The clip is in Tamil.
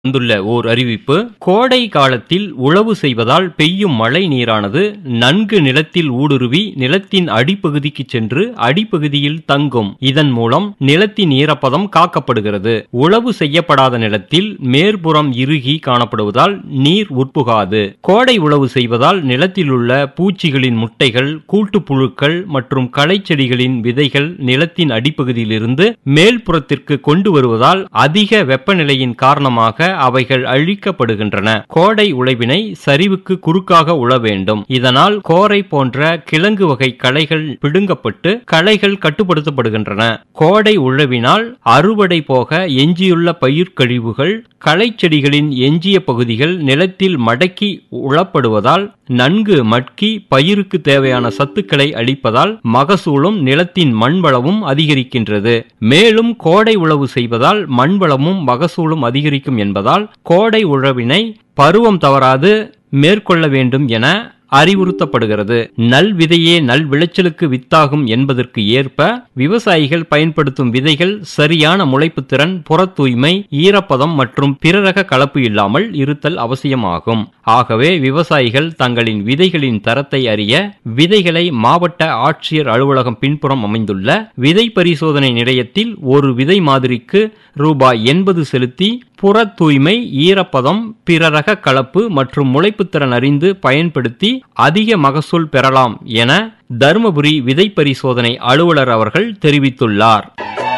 வந்துள்ள ஓர் அறிவிப்பு கோடை காலத்தில் உழவு செய்வதால் பெய்யும் மழை நீரானது நன்கு நிலத்தில் ஊடுருவி நிலத்தின் அடிப்பகுதிக்கு சென்று அடிப்பகுதியில் தங்கும் இதன் மூலம் நிலத்தின் ஈரப்பதம் காக்கப்படுகிறது உழவு செய்யப்படாத நிலத்தில் மேற்புறம் இறுகி காணப்படுவதால் நீர் உட்புகாது கோடை உழவு செய்வதால் நிலத்தில் உள்ள பூச்சிகளின் முட்டைகள் கூட்டுப்புழுக்கள் மற்றும் களைச்செடிகளின் விதைகள் நிலத்தின் அடிப்பகுதியிலிருந்து மேல்புறத்திற்கு கொண்டு வருவதால் அதிக வெப்பநிலையின் காரணமாக அவைகள் அழிக்கப்படுகின்றன கோடை உழைவினை சரிவுக்கு குறுக்காக உழ வேண்டும் இதனால் கோரை போன்ற கிழங்கு வகை களைகள் பிடுங்கப்பட்டு களைகள் கட்டுப்படுத்தப்படுகின்றன கோடை உழவினால் அறுவடை போக எஞ்சியுள்ள பயிர் கழிவுகள் களைச்செடிகளின் எஞ்சிய பகுதிகள் நிலத்தில் மடக்கி உழப்படுவதால் நன்கு மட்கி பயிருக்கு தேவையான சத்துக்களை அளிப்பதால் மகசூலும் நிலத்தின் மண்வளமும் அதிகரிக்கின்றது மேலும் கோடை உழவு செய்வதால் மண்வளமும் மகசூலும் அதிகரிக்கும் என்பதால் கோடை உழவினை பருவம் தவறாது மேற்கொள்ள வேண்டும் என அறிவுறுத்தப்படுகிறது நல் விதையே நல் விளைச்சலுக்கு வித்தாகும் என்பதற்கு ஏற்ப விவசாயிகள் பயன்படுத்தும் விதைகள் சரியான முளைப்பு திறன் புற தூய்மை ஈரப்பதம் மற்றும் பிறரக கலப்பு இல்லாமல் இருத்தல் அவசியமாகும் ஆகவே விவசாயிகள் தங்களின் விதைகளின் தரத்தை அறிய விதைகளை மாவட்ட ஆட்சியர் அலுவலகம் பின்புறம் அமைந்துள்ள விதை பரிசோதனை நிலையத்தில் ஒரு விதை மாதிரிக்கு ரூபாய் எண்பது செலுத்தி புற தூய்மை ஈரப்பதம் பிறரக கலப்பு மற்றும் முளைப்புத்திறன் அறிந்து பயன்படுத்தி அதிக மகசூல் பெறலாம் என தருமபுரி விதை பரிசோதனை அலுவலர் அவர்கள் தெரிவித்துள்ளார்